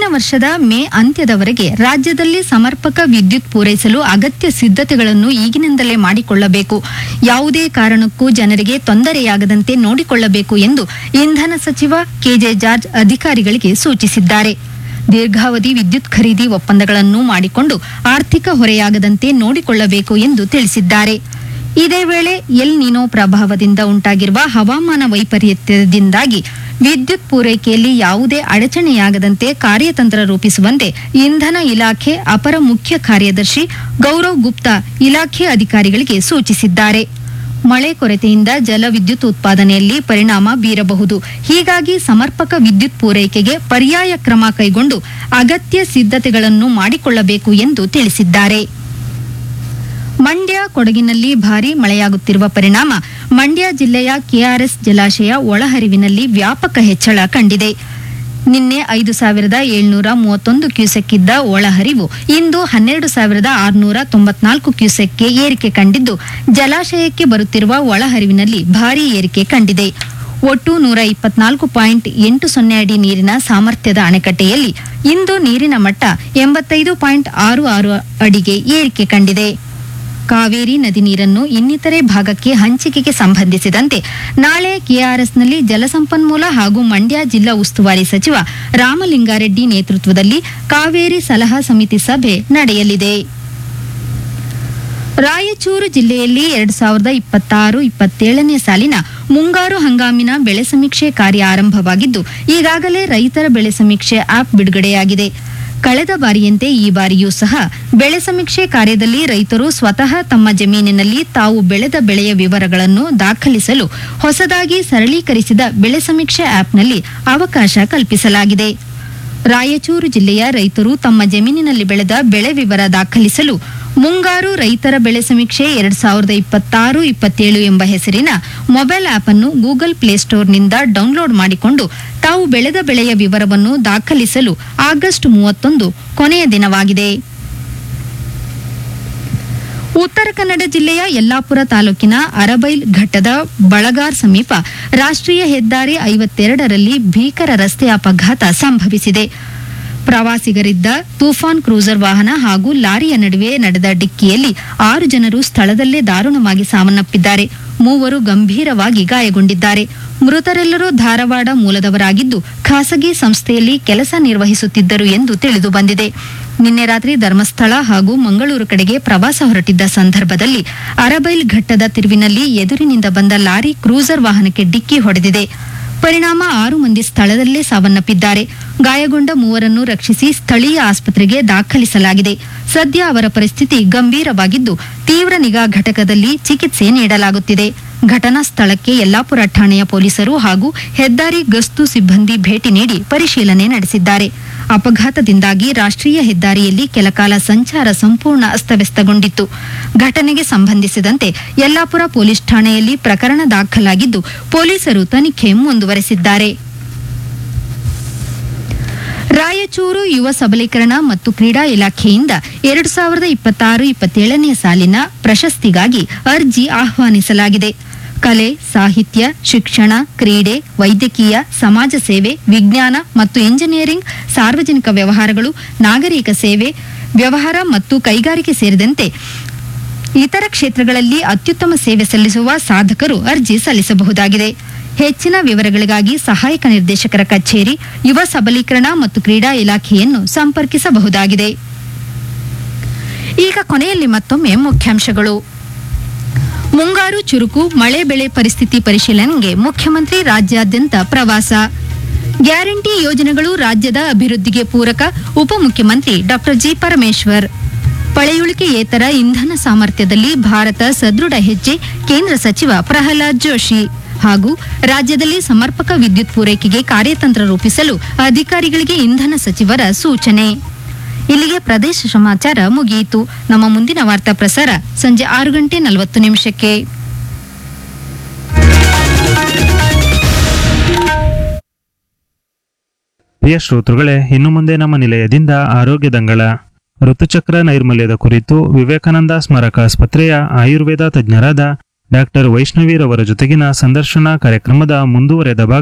ವರ್ಷದ ಮೇ ಅಂತ್ಯದವರೆಗೆ ರಾಜ್ಯದಲ್ಲಿ ಸಮರ್ಪಕ ವಿದ್ಯುತ್ ಪೂರೈಸಲು ಅಗತ್ಯ ಸಿದ್ಧತೆಗಳನ್ನು ಈಗಿನಿಂದಲೇ ಮಾಡಿಕೊಳ್ಳಬೇಕು ಯಾವುದೇ ಕಾರಣಕ್ಕೂ ಜನರಿಗೆ ತೊಂದರೆಯಾಗದಂತೆ ನೋಡಿಕೊಳ್ಳಬೇಕು ಎಂದು ಇಂಧನ ಸಚಿವ ಕೆಜೆ ಜಾರ್ಜ್ ಅಧಿಕಾರಿಗಳಿಗೆ ಸೂಚಿಸಿದ್ದಾರೆ ದೀರ್ಘಾವಧಿ ವಿದ್ಯುತ್ ಖರೀದಿ ಒಪ್ಪಂದಗಳನ್ನು ಮಾಡಿಕೊಂಡು ಆರ್ಥಿಕ ಹೊರೆಯಾಗದಂತೆ ನೋಡಿಕೊಳ್ಳಬೇಕು ಎಂದು ತಿಳಿಸಿದ್ದಾರೆ ಇದೇ ವೇಳೆ ಎಲ್ ನಿನೋ ಪ್ರಭಾವದಿಂದ ಉಂಟಾಗಿರುವ ಹವಾಮಾನ ವೈಪರೀತ್ಯದಿಂದಾಗಿ ವಿದ್ಯುತ್ ಪೂರೈಕೆಯಲ್ಲಿ ಯಾವುದೇ ಅಡಚಣೆಯಾಗದಂತೆ ಕಾರ್ಯತಂತ್ರ ರೂಪಿಸುವಂತೆ ಇಂಧನ ಇಲಾಖೆ ಅಪರ ಮುಖ್ಯ ಕಾರ್ಯದರ್ಶಿ ಗೌರವ್ ಗುಪ್ತಾ ಇಲಾಖೆ ಅಧಿಕಾರಿಗಳಿಗೆ ಸೂಚಿಸಿದ್ದಾರೆ ಮಳೆ ಕೊರತೆಯಿಂದ ಜಲ ವಿದ್ಯುತ್ ಉತ್ಪಾದನೆಯಲ್ಲಿ ಪರಿಣಾಮ ಬೀರಬಹುದು ಹೀಗಾಗಿ ಸಮರ್ಪಕ ವಿದ್ಯುತ್ ಪೂರೈಕೆಗೆ ಪರ್ಯಾಯ ಕ್ರಮ ಕೈಗೊಂಡು ಅಗತ್ಯ ಸಿದ್ಧತೆಗಳನ್ನು ಮಾಡಿಕೊಳ್ಳಬೇಕು ಎಂದು ತಿಳಿಸಿದ್ದಾರೆ ಮಂಡ್ಯ ಕೊಡಗಿನಲ್ಲಿ ಭಾರೀ ಮಳೆಯಾಗುತ್ತಿರುವ ಪರಿಣಾಮ ಮಂಡ್ಯ ಜಿಲ್ಲೆಯ ಕೆಆರ್ಎಸ್ ಜಲಾಶಯ ಒಳಹರಿವಿನಲ್ಲಿ ವ್ಯಾಪಕ ಹೆಚ್ಚಳ ಕಂಡಿದೆ ನಿನ್ನೆ ಐದು ಸಾವಿರದ ಏಳ್ನೂರ ಮೂವತ್ತೊಂದು ಕ್ಯೂಸೆಕ್ ಇದ್ದ ಒಳಹರಿವು ಇಂದು ಹನ್ನೆರಡು ಸಾವಿರದ ಆರುನೂರ ತೊಂಬತ್ನಾಲ್ಕು ಕ್ಯೂಸೆಕ್ಗೆ ಏರಿಕೆ ಕಂಡಿದ್ದು ಜಲಾಶಯಕ್ಕೆ ಬರುತ್ತಿರುವ ಒಳಹರಿವಿನಲ್ಲಿ ಭಾರೀ ಏರಿಕೆ ಕಂಡಿದೆ ಒಟ್ಟು ನೂರ ಇಪ್ಪತ್ನಾಲ್ಕು ಪಾಯಿಂಟ್ ಎಂಟು ಸೊನ್ನೆ ಅಡಿ ನೀರಿನ ಸಾಮರ್ಥ್ಯದ ಅಣೆಕಟ್ಟೆಯಲ್ಲಿ ಇಂದು ನೀರಿನ ಮಟ್ಟ ಎಂಬತ್ತೈದು ಪಾಯಿಂಟ್ ಆರು ಆರು ಅಡಿಗೆ ಏರಿಕೆ ಕಂಡಿದೆ ಕಾವೇರಿ ನದಿ ನೀರನ್ನು ಇನ್ನಿತರೆ ಭಾಗಕ್ಕೆ ಹಂಚಿಕೆಗೆ ಸಂಬಂಧಿಸಿದಂತೆ ನಾಳೆ ಕೆಆರ್ಎಸ್ನಲ್ಲಿ ಜಲಸಂಪನ್ಮೂಲ ಹಾಗೂ ಮಂಡ್ಯ ಜಿಲ್ಲಾ ಉಸ್ತುವಾರಿ ಸಚಿವ ರಾಮಲಿಂಗಾರೆಡ್ಡಿ ನೇತೃತ್ವದಲ್ಲಿ ಕಾವೇರಿ ಸಲಹಾ ಸಮಿತಿ ಸಭೆ ನಡೆಯಲಿದೆ ರಾಯಚೂರು ಜಿಲ್ಲೆಯಲ್ಲಿ ಎರಡ್ ಸಾವಿರದ ಇಪ್ಪತ್ತಾರು ಇಪ್ಪತ್ತೇಳನೇ ಸಾಲಿನ ಮುಂಗಾರು ಹಂಗಾಮಿನ ಬೆಳೆ ಸಮೀಕ್ಷೆ ಕಾರ್ಯ ಆರಂಭವಾಗಿದ್ದು ಈಗಾಗಲೇ ರೈತರ ಬೆಳೆ ಸಮೀಕ್ಷೆ ಆಪ್ ಬಿಡುಗಡೆಯಾಗಿದೆ ಕಳೆದ ಬಾರಿಯಂತೆ ಈ ಬಾರಿಯೂ ಸಹ ಬೆಳೆ ಸಮೀಕ್ಷೆ ಕಾರ್ಯದಲ್ಲಿ ರೈತರು ಸ್ವತಃ ತಮ್ಮ ಜಮೀನಿನಲ್ಲಿ ತಾವು ಬೆಳೆದ ಬೆಳೆಯ ವಿವರಗಳನ್ನು ದಾಖಲಿಸಲು ಹೊಸದಾಗಿ ಸರಳೀಕರಿಸಿದ ಬೆಳೆ ಸಮೀಕ್ಷೆ ಆಪ್ನಲ್ಲಿ ಅವಕಾಶ ಕಲ್ಪಿಸಲಾಗಿದೆ ರಾಯಚೂರು ಜಿಲ್ಲೆಯ ರೈತರು ತಮ್ಮ ಜಮೀನಿನಲ್ಲಿ ಬೆಳೆದ ಬೆಳೆ ವಿವರ ದಾಖಲಿಸಲು ಮುಂಗಾರು ರೈತರ ಬೆಳೆ ಸಮೀಕ್ಷೆ ಎರಡ್ ಸಾವಿರದ ಇಪ್ಪತ್ತಾರು ಇಪ್ಪತ್ತೇಳು ಎಂಬ ಹೆಸರಿನ ಮೊಬೈಲ್ ಆಪ್ ಅನ್ನು ಗೂಗಲ್ ಪ್ಲೇಸ್ಟೋರ್ನಿಂದ ಡೌನ್ಲೋಡ್ ಮಾಡಿಕೊಂಡು ತಾವು ಬೆಳೆದ ಬೆಳೆಯ ವಿವರವನ್ನು ದಾಖಲಿಸಲು ಆಗಸ್ಟ್ ಮೂವತ್ತೊಂದು ಕೊನೆಯ ದಿನವಾಗಿದೆ ಉತ್ತರ ಕನ್ನಡ ಜಿಲ್ಲೆಯ ಯಲ್ಲಾಪುರ ತಾಲೂಕಿನ ಅರಬೈಲ್ ಘಟ್ಟದ ಬಳಗಾರ್ ಸಮೀಪ ರಾಷ್ಟ್ರೀಯ ಹೆದ್ದಾರಿ ಐವತ್ತೆರಡರಲ್ಲಿ ಭೀಕರ ರಸ್ತೆ ಅಪಘಾತ ಸಂಭವಿಸಿದೆ ಪ್ರವಾಸಿಗರಿದ್ದ ತೂಫಾನ್ ಕ್ರೂಸರ್ ವಾಹನ ಹಾಗೂ ಲಾರಿಯ ನಡುವೆ ನಡೆದ ಡಿಕ್ಕಿಯಲ್ಲಿ ಆರು ಜನರು ಸ್ಥಳದಲ್ಲೇ ದಾರುಣವಾಗಿ ಸಾವನ್ನಪ್ಪಿದ್ದಾರೆ ಮೂವರು ಗಂಭೀರವಾಗಿ ಗಾಯಗೊಂಡಿದ್ದಾರೆ ಮೃತರೆಲ್ಲರೂ ಧಾರವಾಡ ಮೂಲದವರಾಗಿದ್ದು ಖಾಸಗಿ ಸಂಸ್ಥೆಯಲ್ಲಿ ಕೆಲಸ ನಿರ್ವಹಿಸುತ್ತಿದ್ದರು ಎಂದು ತಿಳಿದು ಬಂದಿದೆ ನಿನ್ನೆ ರಾತ್ರಿ ಧರ್ಮಸ್ಥಳ ಹಾಗೂ ಮಂಗಳೂರು ಕಡೆಗೆ ಪ್ರವಾಸ ಹೊರಟಿದ್ದ ಸಂದರ್ಭದಲ್ಲಿ ಅರಬೈಲ್ ಘಟ್ಟದ ತಿರುವಿನಲ್ಲಿ ಎದುರಿನಿಂದ ಬಂದ ಲಾರಿ ಕ್ರೂಸರ್ ವಾಹನಕ್ಕೆ ಡಿಕ್ಕಿ ಹೊಡೆದಿದೆ ಪರಿಣಾಮ ಆರು ಮಂದಿ ಸ್ಥಳದಲ್ಲೇ ಸಾವನ್ನಪ್ಪಿದ್ದಾರೆ ಗಾಯಗೊಂಡ ಮೂವರನ್ನು ರಕ್ಷಿಸಿ ಸ್ಥಳೀಯ ಆಸ್ಪತ್ರೆಗೆ ದಾಖಲಿಸಲಾಗಿದೆ ಸದ್ಯ ಅವರ ಪರಿಸ್ಥಿತಿ ಗಂಭೀರವಾಗಿದ್ದು ತೀವ್ರ ನಿಗಾ ಘಟಕದಲ್ಲಿ ಚಿಕಿತ್ಸೆ ನೀಡಲಾಗುತ್ತಿದೆ ಘಟನಾ ಸ್ಥಳಕ್ಕೆ ಯಲ್ಲಾಪುರ ಠಾಣೆಯ ಪೊಲೀಸರು ಹಾಗೂ ಹೆದ್ದಾರಿ ಗಸ್ತು ಸಿಬ್ಬಂದಿ ಭೇಟಿ ನೀಡಿ ಪರಿಶೀಲನೆ ನಡೆಸಿದ್ದಾರೆ ಅಪಘಾತದಿಂದಾಗಿ ರಾಷ್ಟ್ರೀಯ ಹೆದ್ದಾರಿಯಲ್ಲಿ ಕೆಲಕಾಲ ಸಂಚಾರ ಸಂಪೂರ್ಣ ಅಸ್ತವ್ಯಸ್ತಗೊಂಡಿತ್ತು ಘಟನೆಗೆ ಸಂಬಂಧಿಸಿದಂತೆ ಯಲ್ಲಾಪುರ ಪೊಲೀಸ್ ಠಾಣೆಯಲ್ಲಿ ಪ್ರಕರಣ ದಾಖಲಾಗಿದ್ದು ಪೊಲೀಸರು ತನಿಖೆ ಮುಂದುವರೆಸಿದ್ದಾರೆ ರಾಯಚೂರು ಯುವ ಸಬಲೀಕರಣ ಮತ್ತು ಕ್ರೀಡಾ ಇಲಾಖೆಯಿಂದ ಎರಡು ಸಾವಿರದ ಇಪ್ಪತ್ತಾರು ಇಪ್ಪತ್ತೇಳನೇ ಸಾಲಿನ ಪ್ರಶಸ್ತಿಗಾಗಿ ಅರ್ಜಿ ಆಹ್ವಾನಿಸಲಾಗಿದೆ ಕಲೆ ಸಾಹಿತ್ಯ ಶಿಕ್ಷಣ ಕ್ರೀಡೆ ವೈದ್ಯಕೀಯ ಸಮಾಜ ಸೇವೆ ವಿಜ್ಞಾನ ಮತ್ತು ಎಂಜಿನಿಯರಿಂಗ್ ಸಾರ್ವಜನಿಕ ವ್ಯವಹಾರಗಳು ನಾಗರಿಕ ಸೇವೆ ವ್ಯವಹಾರ ಮತ್ತು ಕೈಗಾರಿಕೆ ಸೇರಿದಂತೆ ಇತರ ಕ್ಷೇತ್ರಗಳಲ್ಲಿ ಅತ್ಯುತ್ತಮ ಸೇವೆ ಸಲ್ಲಿಸುವ ಸಾಧಕರು ಅರ್ಜಿ ಸಲ್ಲಿಸಬಹುದಾಗಿದೆ ಹೆಚ್ಚಿನ ವಿವರಗಳಿಗಾಗಿ ಸಹಾಯಕ ನಿರ್ದೇಶಕರ ಕಚೇರಿ ಯುವ ಸಬಲೀಕರಣ ಮತ್ತು ಕ್ರೀಡಾ ಇಲಾಖೆಯನ್ನು ಸಂಪರ್ಕಿಸಬಹುದಾಗಿದೆ ಈಗ ಕೊನೆಯಲ್ಲಿ ಮತ್ತೊಮ್ಮೆ ಮುಖ್ಯಾಂಶಗಳು ಮುಂಗಾರು ಚುರುಕು ಮಳೆ ಬೆಳೆ ಪರಿಸ್ಥಿತಿ ಪರಿಶೀಲನೆಗೆ ಮುಖ್ಯಮಂತ್ರಿ ರಾಜ್ಯಾದ್ಯಂತ ಪ್ರವಾಸ ಗ್ಯಾರಂಟಿ ಯೋಜನೆಗಳು ರಾಜ್ಯದ ಅಭಿವೃದ್ಧಿಗೆ ಪೂರಕ ಉಪಮುಖ್ಯಮಂತ್ರಿ ಡಾಕ್ಟರ್ ಜಿ ಪರಮೇಶ್ವರ್ ಪಳೆಯುಳಿಕೆಯೇತರ ಇಂಧನ ಸಾಮರ್ಥ್ಯದಲ್ಲಿ ಭಾರತ ಸದೃಢ ಹೆಜ್ಜೆ ಕೇಂದ್ರ ಸಚಿವ ಪ್ರಹ್ಲಾದ್ ಜೋಶಿ ಹಾಗೂ ರಾಜ್ಯದಲ್ಲಿ ಸಮರ್ಪಕ ವಿದ್ಯುತ್ ಪೂರೈಕೆಗೆ ಕಾರ್ಯತಂತ್ರ ರೂಪಿಸಲು ಅಧಿಕಾರಿಗಳಿಗೆ ಇಂಧನ ಸಚಿವರ ಸೂಚನೆ ಇಲ್ಲಿಗೆ ಪ್ರದೇಶ ಸಮಾಚಾರ ಮುಗಿಯಿತು ನಮ್ಮ ಮುಂದಿನ ವಾರ್ತಾ ಪ್ರಸಾರ ಸಂಜೆ ಆರು ಗಂಟೆ ನಲವತ್ತು ನಿಮಿಷಕ್ಕೆ ಪ್ರಿಯ ಶ್ರೋತೃಗಳೇ ಇನ್ನು ಮುಂದೆ ನಮ್ಮ ನಿಲಯದಿಂದ ಆರೋಗ್ಯ ದಂಗಳ ಋತುಚಕ್ರ ನೈರ್ಮಲ್ಯದ ಕುರಿತು ವಿವೇಕಾನಂದ ಸ್ಮಾರಕ ಆಸ್ಪತ್ರೆಯ ಆಯುರ್ವೇದ ತಜ್ಞರಾದ ಡಾಕ್ಟರ್ ವೈಷ್ಣವಿರವರ ಜೊತೆಗಿನ ಸಂದರ್ಶನ ಕಾರ್ಯಕ್ರಮದ ಮುಂದುವರೆದ ಭಾಗ